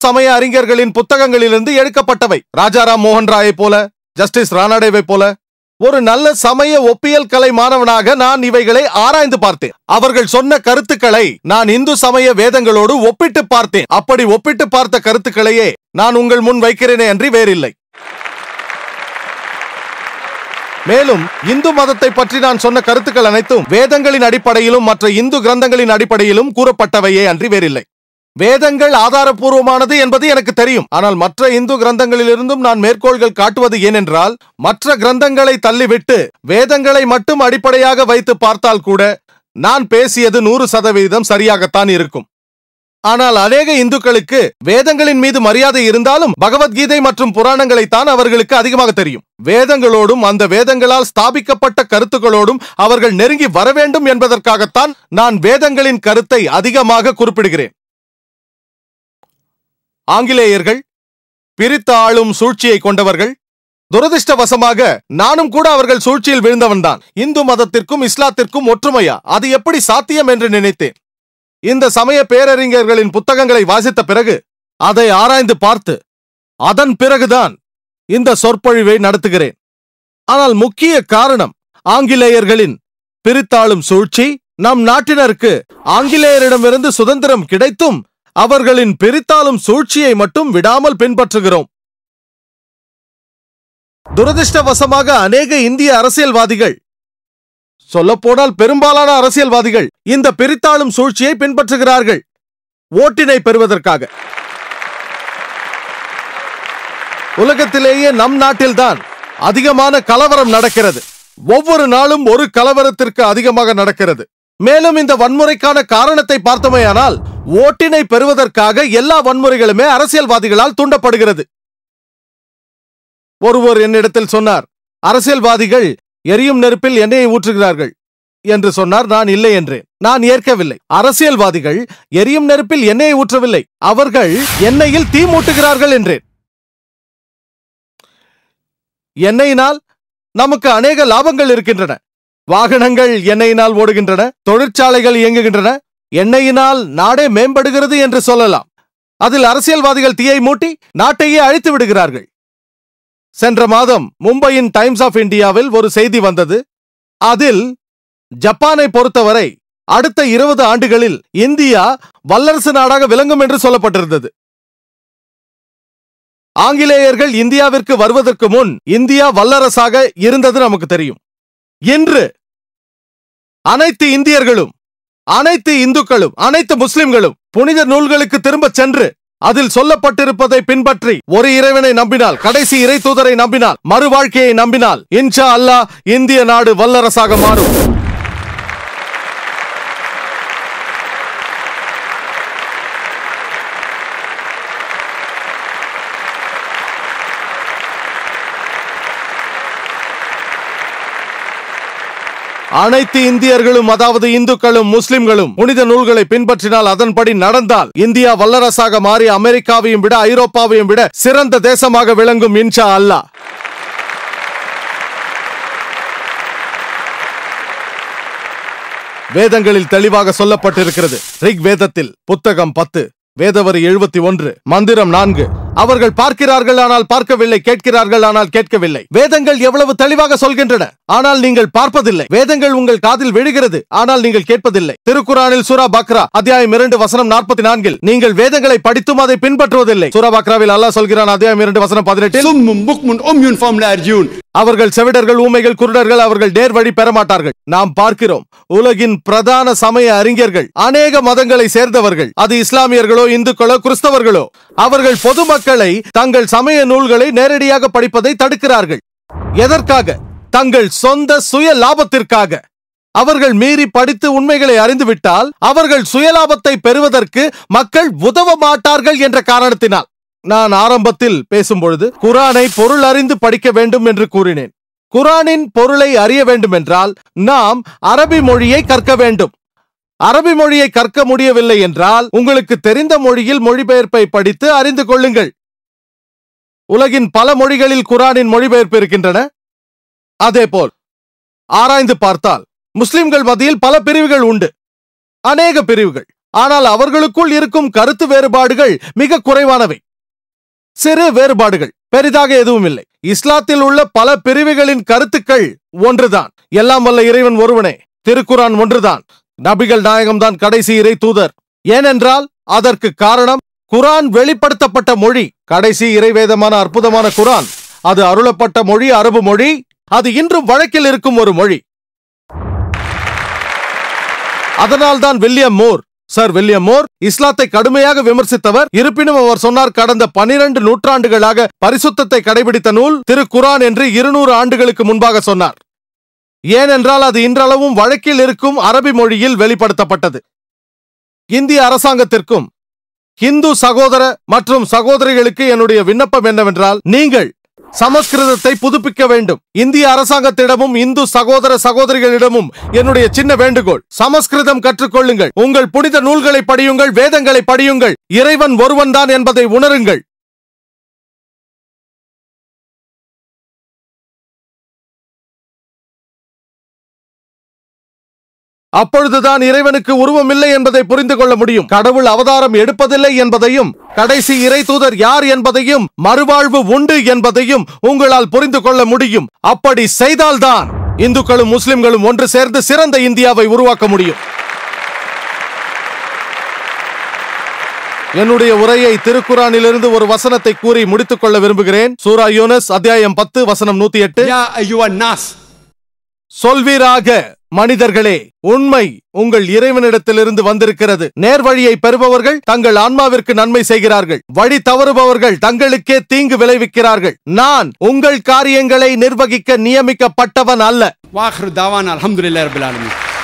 சமய அறிஞர்களின் புத்தகங்களிலிருந்து எடுக்கப்பட்டவை ராஜாராம் மோகன் ராயை போல ஜஸ்டிஸ் ரானாடேவை போல ஒரு நல்ல சமய ஒப்பியல் கலை மாணவனாக நான் இவைகளை ஆராய்ந்து பார்த்தேன் அவர்கள் சொன்ன கருத்துக்களை நான் இந்து சமய வேதங்களோடு ஒப்பிட்டு பார்த்தேன் அப்படி ஒப்பிட்டு பார்த்த கருத்துக்களையே நான் உங்கள் முன் வைக்கிறேனே அன்றி வேறில்லை மேலும் இந்து மதத்தை பற்றி நான் சொன்ன கருத்துக்கள் அனைத்தும் வேதங்களின் அடிப்படையிலும் மற்ற இந்து கிரந்தங்களின் அடிப்படையிலும் கூறப்பட்டவையே அன்றி வேறில்லை வேதங்கள் ஆதாரபூர்வமானது என்பது எனக்கு தெரியும் ஆனால் மற்ற இந்து கிரந்தங்களிலிருந்தும் நான் மேற்கோள்கள் காட்டுவது ஏனென்றால் மற்ற கிரந்தங்களை தள்ளிவிட்டு வேதங்களை மட்டும் அடிப்படையாக வைத்து பார்த்தால் கூட நான் பேசியது நூறு சதவீதம் சரியாகத்தான் இருக்கும் ஆனால் அநேக இந்துக்களுக்கு வேதங்களின் மீது மரியாதை இருந்தாலும் பகவத்கீதை மற்றும் புராணங்களை தான் அவர்களுக்கு அதிகமாக தெரியும் வேதங்களோடும் அந்த வேதங்களால் ஸ்தாபிக்கப்பட்ட கருத்துக்களோடும் அவர்கள் நெருங்கி வர வேண்டும் என்பதற்காகத்தான் நான் வேதங்களின் கருத்தை அதிகமாக குறிப்பிடுகிறேன் ஆங்கிலேயர்கள் பிரித்து ஆளும் சூழ்ச்சியை கொண்டவர்கள் துரதிர்ஷ்டவசமாக நானும் கூட அவர்கள் சூழ்ச்சியில் விழுந்தவன்தான் இந்து மதத்திற்கும் இஸ்லாத்திற்கும் ஒற்றுமையா அது எப்படி சாத்தியம் என்று நினைத்தேன் இந்த சமய பேரறிஞர்களின் புத்தகங்களை வாசித்த பிறகு அதை ஆராய்ந்து பார்த்து அதன் பிறகுதான் இந்த சொற்பொழிவை நடத்துகிறேன் ஆனால் முக்கிய காரணம் ஆங்கிலேயர்களின் பிரித்தாளும் சூழ்ச்சி நம் நாட்டினருக்கு ஆங்கிலேயரிடமிருந்து சுதந்திரம் கிடைத்தும் அவர்களின் பிரித்தாளும் சூழ்ச்சியை மட்டும் விடாமல் பின்பற்றுகிறோம் துரதிர்ஷ்டவசமாக அநேக இந்திய அரசியல்வாதிகள் சொல்லப்போனால் பெரும்பாலான அரசியல்வாதிகள் இந்த பிரித்தாளும் சூழ்ச்சியை பின்பற்றுகிறார்கள் ஓட்டினை பெறுவதற்காக உலகத்திலேயே நம் நாட்டில்தான் அதிகமான கலவரம் நடக்கிறது ஒவ்வொரு நாளும் ஒரு கலவரத்திற்கு அதிகமாக நடக்கிறது மேலும் இந்த வன்முறைக்கான காரணத்தை பார்த்தோமேயானால் ஓட்டினை பெறுவதற்காக எல்லா வன்முறைகளுமே அரசியல்வாதிகளால் தூண்டப்படுகிறது ஒருவர் என்னிடத்தில் சொன்னார் அரசியல்வாதிகள் எரியும் நெருப்பில் எண்ணெயை ஊற்றுகிறார்கள் என்று சொன்னார் நான் இல்லை என்றேன் நான் ஏற்கவில்லை அரசியல்வாதிகள் எரியும் நெருப்பில் எண்ணெயை ஊற்றவில்லை அவர்கள் எண்ணெயில் தீ மூட்டுகிறார்கள் என்றேன் எண்ணெயினால் நமக்கு அநேக லாபங்கள் இருக்கின்றன வாகனங்கள் எண்ணெயினால் ஓடுகின்றன தொழிற்சாலைகள் இயங்குகின்றன எண்ணெயினால் நாடே மேம்படுகிறது என்று சொல்லலாம் அதில் அரசியல்வாதிகள் தீயை மூட்டி நாட்டையே அழித்து விடுகிறார்கள் சென்ற மாதம் மும்பையின் டைம்ஸ் ஆஃப் இந்தியாவில் ஒரு செய்தி வந்தது அதில் ஜப்பானை பொறுத்தவரை அடுத்த இருபது ஆண்டுகளில் இந்தியா வல்லரசு நாடாக விளங்கும் என்று சொல்லப்பட்டிருந்தது ஆங்கிலேயர்கள் இந்தியாவிற்கு வருவதற்கு முன் இந்தியா வல்லரசாக இருந்தது நமக்கு தெரியும் இன்று அனைத்து இந்தியர்களும் அனைத்து இந்துக்களும் அனைத்து முஸ்லிம்களும் புனித நூல்களுக்கு திரும்பச் சென்று அதில் சொல்லப்பட்டிருப்பதை பின்பற்றி ஒரு இறைவனை நம்பினால் கடைசி இறை தூதரை நம்பினால் மறு வாழ்க்கையை நம்பினால் இன்ஷா அல்லாஹ் இந்திய நாடு வல்லரசாக மாறும் அனைத்து இந்தியர்களும் அதாவது இந்துக்களும் முஸ்லிம்களும் புனித நூல்களை பின்பற்றினால் அதன்படி நடந்தால் இந்தியா வல்லரசாக மாறி அமெரிக்காவையும் விட ஐரோப்பாவையும் விட சிறந்த தேசமாக விளங்கும் இன்ஷா அல்லாஹ் வேதங்களில் தெளிவாக சொல்லப்பட்டிருக்கிறது ரிக் வேதத்தில் புத்தகம் பத்து வேதவரி எழுபத்தி ஒன்று மந்திரம் நான்கு அவர்கள் பார்க்கிறார்கள் ஆனால் பார்க்கவில்லை கேட்கிறார்கள் ஆனால் கேட்கவில்லை வேதங்கள் எவ்வளவு தெளிவாக சொல்கின்றன ஆனால் நீங்கள் பார்ப்பதில்லை வேதங்கள் உங்கள் காதில் விழுகிறது ஆனால் நீங்கள் கேட்பதில்லை திருக்குறானில் சூரா பக்ரா அத்தியாயம் இரண்டு வசனம் நாற்பத்தி நான்கில் நீங்கள் வேதங்களை படித்தும் அதை பின்பற்றுவதில்லை சூரா பக்ராவில் அல்லாஹ் சொல்கிறான் அத்தியாயம் இரண்டு வசனம் பதினெட்டில் صم بكم أمي فهم لا يرجون அவர்கள் செவிடர்கள் ஊமைகள் குருடர்கள் அவர்கள் நேர் வழி பெற மாட்டார்கள் நாம் பார்க்கிறோம் உலகின் பிரதான சமய அறிஞர்கள் அநேக மதங்களை சேர்ந்தவர்கள் அது இஸ்லாமியர்களோ இந்துக்களோ கிறிஸ்தவர்களோ அவர்கள் பொதுமக்களை தங்கள் சமய நூல்களை நேரடியாக படிப்பதை தடுக்கிறார்கள் எதற்காக தங்கள் சொந்த சுய லாபத்திற்காக அவர்கள் மீறி படித்து உண்மைகளை அறிந்துவிட்டால் அவர்கள் சுயலாபத்தை பெறுவதற்கு மக்கள் உதவ மாட்டார்கள் என்ற காரணத்தினால் நான் ஆரம்பத்தில் பேசும்பொழுது குரானை பொருள் அறிந்து படிக்க வேண்டும் என்று கூறினேன் குரானின் பொருளை அறிய வேண்டும் என்றால் நாம் அரபி மொழியை கற்க வேண்டும் அரபி மொழியை கற்க முடியவில்லை என்றால் உங்களுக்கு தெரிந்த மொழியில் மொழிபெயர்ப்பை படித்து அறிந்து கொள்ளுங்கள் உலகின் பல மொழிகளில் குரானின் மொழிபெயர்ப்பு இருக்கின்றன அதேபோல் ஆராய்ந்து பார்த்தால் முஸ்லிம்கள் மத்தியில் பல பிரிவுகள் உண்டு அநேக பிரிவுகள் ஆனால் அவர்களுக்குள் இருக்கும் கருத்து வேறுபாடுகள் மிக குறைவானவை சிறு வேறுபாடுகள் பெரிதாக எதுவும் இல்லை இஸ்லாத்தில் உள்ள பல பிரிவுகளின் கருத்துக்கள் ஒன்றுதான் எல்லாம் வல்ல இறைவன் ஒருவனே திருக்குரான் ஒன்றுதான் நபிகள் நாயகம்தான் கடைசி இறை தூதர் ஏனென்றால் அதற்கு காரணம் குரான் வெளிப்படுத்தப்பட்ட மொழி கடைசி இறைவேதமான அற்புதமான குரான் அது அருளப்பட்ட மொழி அரபு மொழி அது இன்றும் வழக்கில் இருக்கும் ஒரு மொழி அதனால்தான் William Muir sir William Muir இஸ்லாத்தை கடுமையாக விமர்சித்தவர் இருப்பினும் அவர் சொன்னார் கடந்த பனிரெண்டு நூற்றாண்டுகளாக பரிசுத்தத்தை கடைபிடித்த நூல் திரு குரான் என்று இருநூறு ஆண்டுகளுக்கு முன்பாக சொன்னார் ஏனென்றால் அது இன்றளவும் வழக்கில் இருக்கும் அரபி மொழியில் வெளிப்படுத்தப்பட்டது இந்திய அரசாங்கத்திற்கும் இந்து சகோதர மற்றும் சகோதரிகளுக்கு என்னுடைய விண்ணப்பம் என்னவென்றால் நீங்கள் சமஸ்கிருதத்தை புதுப்பிக்க வேண்டும் இந்திய அரசாங்கத்திடமும் இந்து சகோதர சகோதரிகளிடமும் என்னுடைய சின்ன வேண்டுகோள் சமஸ்கிருதம் கற்றுக்கொள்ளுங்கள் உங்கள் புனித நூல்களை படியுங்கள் வேதங்களை படியுங்கள் இறைவன் ஒருவன்தான் என்பதை உணருங்கள் அப்பொழுதுதான் இறைவனுக்கு உருவம் இல்லை என்பதை புரிந்து கொள்ள முடியும் கடவுள் அவதாரம் எடுப்பதில்லை என்பதையும் கடைசி இறை தூதர் யார் என்பதையும் மறுவாழ்வு உண்டு என்பதையும் உங்களால் புரிந்து கொள்ள முடியும் அப்படி செய்தால்தான் இந்துக்களும் முஸ்லிம்களும் ஒன்று சேர்ந்து சிறந்த இந்தியாவை உருவாக்க முடியும் என்னுடைய உரையை திருக்குறானிலிருந்து ஒரு வசனத்தை கூறி முடித்துக் கொள்ள விரும்புகிறேன் சூரா யூனஸ் அத்தியாயம் பத்து வசனம் நூத்தி எட்டு يا أيها الناس சொல்வீராக மனிதர்களே உண்மை உங்கள் இறைவனிடத்திலிருந்து வந்திருக்கிறது நேர்வழியை பெறுபவர்கள் தங்கள் ஆன்மாவிற்கு நன்மை செய்கிறார்கள் வழி தவறுபவர்கள் தங்களுக்கே தீங்கு விளைவிக்கிறார்கள் நான் உங்கள் காரியங்களை நிர்வகிக்க நியமிக்கப்பட்டவன் அல்ல وآخر دعوانا الحمد لله رب العالمين